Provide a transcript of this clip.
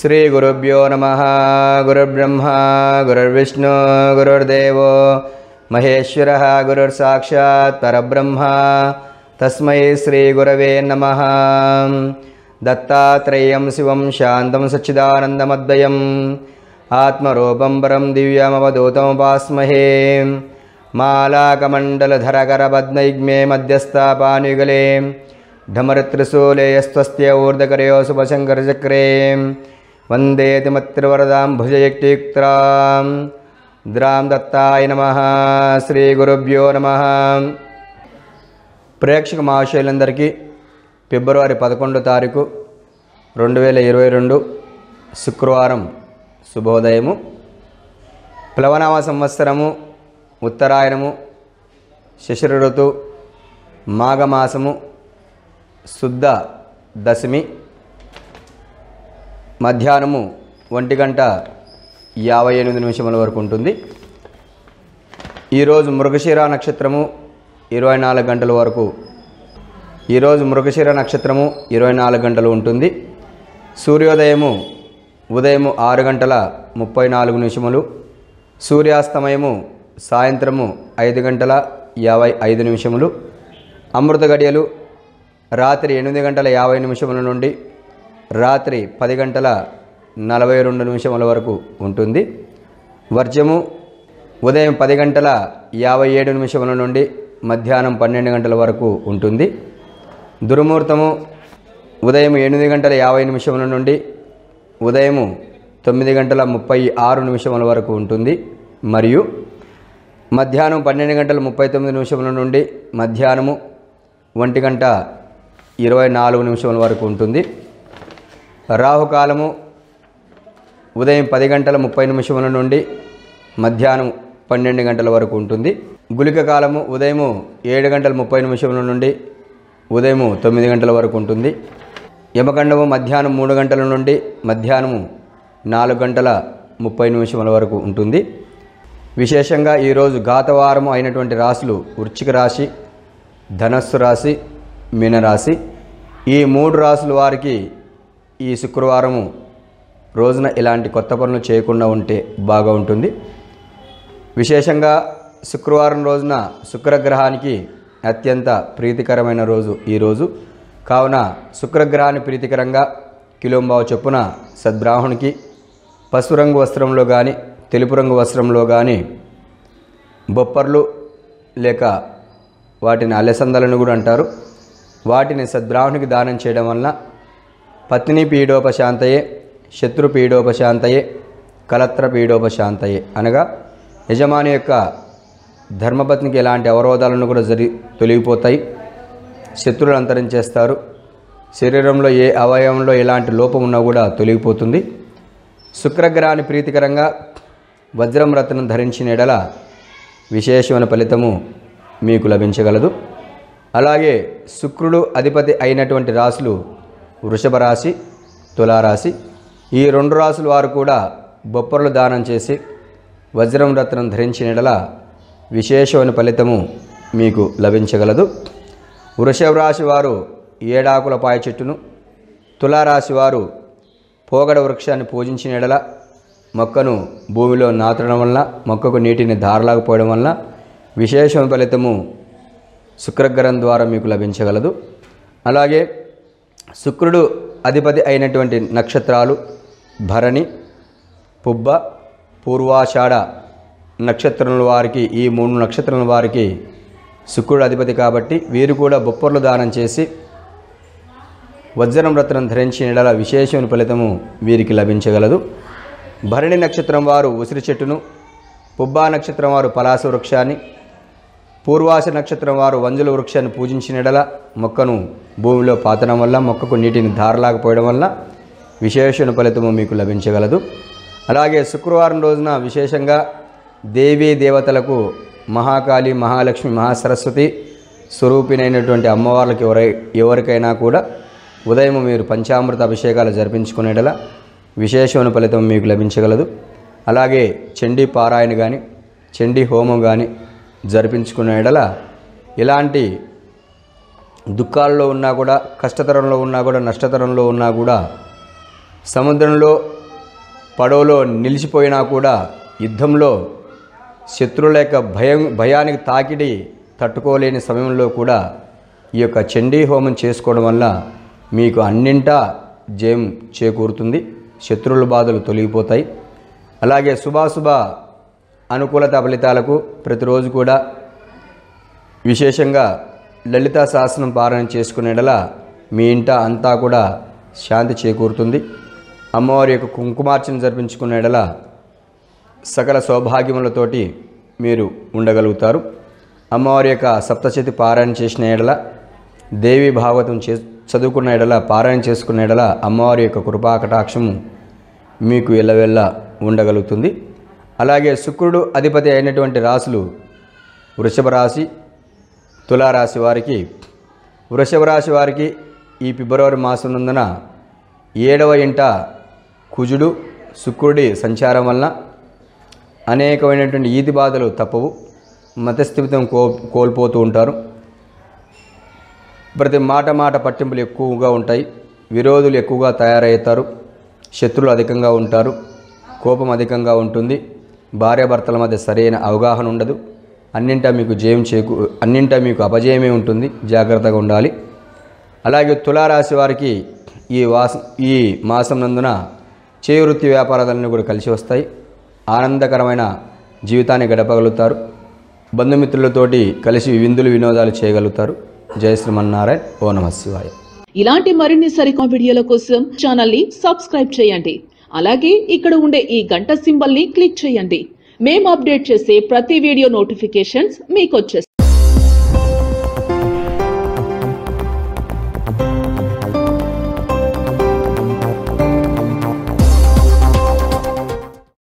శ్రీగురుభ్యో నమ గురుర్బ్రహ్మ గురుర్విష్ణు గురుర్దేవో మహేశ్వర గురుర్సాక్షాత్ పరబ్రహ్మ తస్మై శ్రీగురవే నమ దత్తాత్రేయం శివం శాంతం సచ్చిదానందమద్వయం ఆత్మరూపం పరం దివ్యమవధూతముపాస్మహే మాలాకమండలధరకరపద్మైగ్మే మధ్యస్థాపానుయుగలే ఢమరత్రిశూలేయస్త్వస్త్య ఊర్ధకరయో శుభశంకరచక్రే వందేతిమత్రివరదాం భుజయుక్తియుక్తాం ద్రాం దత్తాయ నమ శ్రీగురుభ్యో నమ ప్రేక్షక మహాశయులందరికీ ఫిబ్రవరి పదకొండో తారీఖు రెండు వేల ఇరవై రెండు శుక్రవారం శుభోదయము ప్లవనామ సంవత్సరము ఉత్తరాయణము శశిర ఋతు మాఘమాసము శుద్ధ దశమి మధ్యాహ్నము ఒంటి గంట యాభై ఎనిమిది నిమిషముల వరకు ఉంటుంది ఈరోజు మృగశిర నక్షత్రము ఇరవై నాలుగు గంటల వరకు ఈరోజు మృగశిర నక్షత్రము ఇరవై నాలుగు గంటలు ఉంటుంది సూర్యోదయము ఉదయము ఆరు గంటల ముప్పై నాలుగు నిమిషములు సూర్యాస్తమయము సాయంత్రము ఐదు గంటల యాభై ఐదు నిమిషములు అమృత గడియలు రాత్రి ఎనిమిది గంటల యాభై నిమిషముల నుండి రాత్రి పది గంటల నలభై రెండు నిమిషముల వరకు ఉంటుంది వర్జము ఉదయం పది గంటల యాభై ఏడు నిమిషముల నుండి మధ్యాహ్నం పన్నెండు గంటల వరకు ఉంటుంది దుర్ముహూర్తము ఉదయం ఎనిమిది గంటల యాభై నిమిషముల నుండి ఉదయము తొమ్మిది గంటల ముప్పై ఆరు నిమిషముల వరకు ఉంటుంది మరియు మధ్యాహ్నం పన్నెండు గంటల ముప్పై తొమ్మిది నిమిషముల నుండి మధ్యాహ్నము ఒంటి గంట ఇరవై నాలుగు నిమిషముల వరకు ఉంటుంది రాహుకాలము ఉదయం పది గంటల ముప్పై నిమిషముల నుండి మధ్యాహ్నం పన్నెండు గంటల వరకు ఉంటుంది గుళిక కాలము ఉదయము ఏడు గంటల ముప్పై నిమిషముల నుండి ఉదయము తొమ్మిది గంటల వరకు ఉంటుంది యమగండము మధ్యాహ్నం మూడు గంటల నుండి మధ్యాహ్నము నాలుగు గంటల ముప్పై నిమిషముల వరకు ఉంటుంది విశేషంగా ఈరోజు గాతవారము అయినటువంటి రాశులు వృశ్చిక రాశి ధనస్సు రాశి మీనరాశి ఈ మూడు రాశుల వారికి ఈ శుక్రవారము రోజున ఇలాంటి కొత్త పనులు చేయకుండా ఉంటే బాగా ఉంటుంది విశేషంగా శుక్రవారం రోజున శుక్రగ్రహానికి అత్యంత ప్రీతికరమైన రోజు ఈరోజు కావున శుక్రగ్రహాన్ని ప్రీతికరంగా కిలోంబావు చొప్పున సద్బ్రాహ్మణునికి పసుపు రంగు వస్త్రంలో కానీ తెలుపు రంగు వస్త్రంలో కానీ బొప్పర్లు లేక వాటిని అలెసందలను కూడా అంటారు వాటిని సద్బ్రాహ్మణికి దానం చేయడం వలన పత్ని పీడోపశాంతయే శత్రు పీడోపశాంతయే కలత్ర పీడోపశాంతయే అనగా యజమాని యొక్క ధర్మపత్నికి ఎలాంటి అవరోధాలను కూడా జరి తొలగిపోతాయి శత్రువులు అంతరించేస్తారు శరీరంలో ఏ అవయవంలో ఎలాంటి లోపం ఉన్నా కూడా తొలగిపోతుంది శుక్రగ్రహాన్ని ప్రీతికరంగా వజ్రం రత్నం ధరించిన ఎడల విశేషమైన ఫలితము మీకు లభించగలదు అలాగే శుక్రుడు అధిపతి అయినటువంటి రాశులు వృషభ రాశి తులారాశి ఈ రెండు రాశుల వారు కూడా బొప్పర్లు దానం చేసి వజ్రం రత్నం ధరించిన ఎడల విశేషమైన ఫలితము మీకు లభించగలదు వృషభ రాశి వారు ఏడాకుల పాయ చెట్టును తులారాశి వారు పోగడ వృక్షాన్ని పూజించిన ఎడల మొక్కను భూమిలో నాతడం వలన మొక్కకు నీటిని ధారలాకపోవడం వలన విశేషమైన ఫలితము శుక్రగ్రహం ద్వారా మీకు లభించగలదు అలాగే శుక్రుడు అధిపతి అయినటువంటి నక్షత్రాలు భరణి పుబ్బ పూర్వాషాఢ నక్షత్రముల వారికి ఈ మూడు నక్షత్రముల వారికి శుక్రుడు అధిపతి కాబట్టి వీరు కూడా బొప్పర్లు దానం చేసి వజ్రం రత్నం ధరించిన ఎడల విశేషమైన ఫలితము వీరికి లభించగలదు భరణి నక్షత్రం వారు ఉసిరి చెట్టును పుబ్బా నక్షత్రం వారు పలాస వృక్షాన్ని పూర్వాస నక్షత్రం వారు వంజుల వృక్షాన్ని పూజించిన ఎడల మొక్కను భూమిలో పాతడం వల్ల మొక్కకు నీటిని ధారలాకపోయడం వల్ల విశేషణ ఫలితము మీకు లభించగలదు అలాగే శుక్రవారం రోజున విశేషంగా దేవీ దేవతలకు మహాకాళి మహాలక్ష్మి మహాసరస్వతి స్వరూపినైనటువంటి అమ్మవార్లకు ఎవరై ఎవరికైనా కూడా ఉదయం మీరు పంచామృత అభిషేకాలు జరిపించుకునేటలా విశేషమైన ఫలితం మీకు లభించగలదు అలాగే చండీ పారాయణ కానీ చండీ హోమం కానీ జరిపించుకునే ఎడల ఇలాంటి దుఃఖాల్లో ఉన్నా కూడా కష్టతరంలో ఉన్నా కూడా నష్టతరంలో ఉన్నా కూడా సముద్రంలో పడవలో నిలిచిపోయినా కూడా యుద్ధంలో శత్రువుల యొక్క భయం భయానికి తాకిడి తట్టుకోలేని సమయంలో కూడా ఈ యొక్క చండీ హోమం చేసుకోవడం వల్ల మీకు అన్నింటా జయం చేకూరుతుంది శత్రువుల బాధలు తొలగిపోతాయి అలాగే శుభాశుభ అనుకూలత ఫలితాలకు ప్రతిరోజు కూడా విశేషంగా లలితా శాసనం పారాయణ చేసుకునేడల మీ ఇంట అంతా కూడా శాంతి చేకూరుతుంది అమ్మవారి యొక్క కుంకుమార్చన జరిపించుకునేడల సకల సౌభాగ్యములతోటి మీరు ఉండగలుగుతారు అమ్మవారి యొక్క సప్తశతి పారాయణ చేసిన ఎడల దేవి భాగవతం చే చదువుకున్న ఎడల పారాయణ చేసుకున్న ఎడల అమ్మవారి యొక్క కృపా కటాక్షము మీకు ఎల్లవెల్ల ఉండగలుగుతుంది అలాగే శుక్రుడు అధిపతి అయినటువంటి రాశులు వృషభ రాశి తులారాశి వారికి వృషభ రాశి వారికి ఈ ఫిబ్రవరి మాసం నందున ఏడవ ఇంట కుజుడు శుక్రుడి సంచారం వలన అనేకమైనటువంటి ఈతి బాధలు తప్పవు మతస్థిమితం కో కోల్పోతూ ఉంటారు ప్రతి మాట మాట పట్టింపులు ఎక్కువగా ఉంటాయి విరోధులు ఎక్కువగా తయారవుతారు శత్రువులు అధికంగా ఉంటారు కోపం అధికంగా ఉంటుంది భార్యాభర్తల మధ్య సరైన అవగాహన ఉండదు అన్నింటా మీకు జయం చేకూ అన్నింటా మీకు అపజయమే ఉంటుంది జాగ్రత్తగా ఉండాలి అలాగే తులారాశి వారికి ఈ వాస ఈ మాసం నందున చేవృత్తి వ్యాపారాలన్నీ కూడా కలిసి వస్తాయి ఆనందకరమైన జీవితాన్ని గడపగలుగుతారు బంధుమిత్రులతోటి కలిసి విందులు వినోదాలు చేయగలుగుతారు జయ శ్రీమన్నారాయణ ఓ నమ శివాయ ఇలాంటి మరిన్ని సరికొత్త వీడియోల కోసం ఛానల్ ని సబ్స్క్రైబ్ చేయండి అలాగే ఇక్కడ ఉండే ఈ గంట సింబల్ ని క్లిక్ చేయండి మేము అప్డేట్ చేసే ప్రతి వీడియో నోటిఫికేషన్స్ మీకు వచ్చేస్తాయి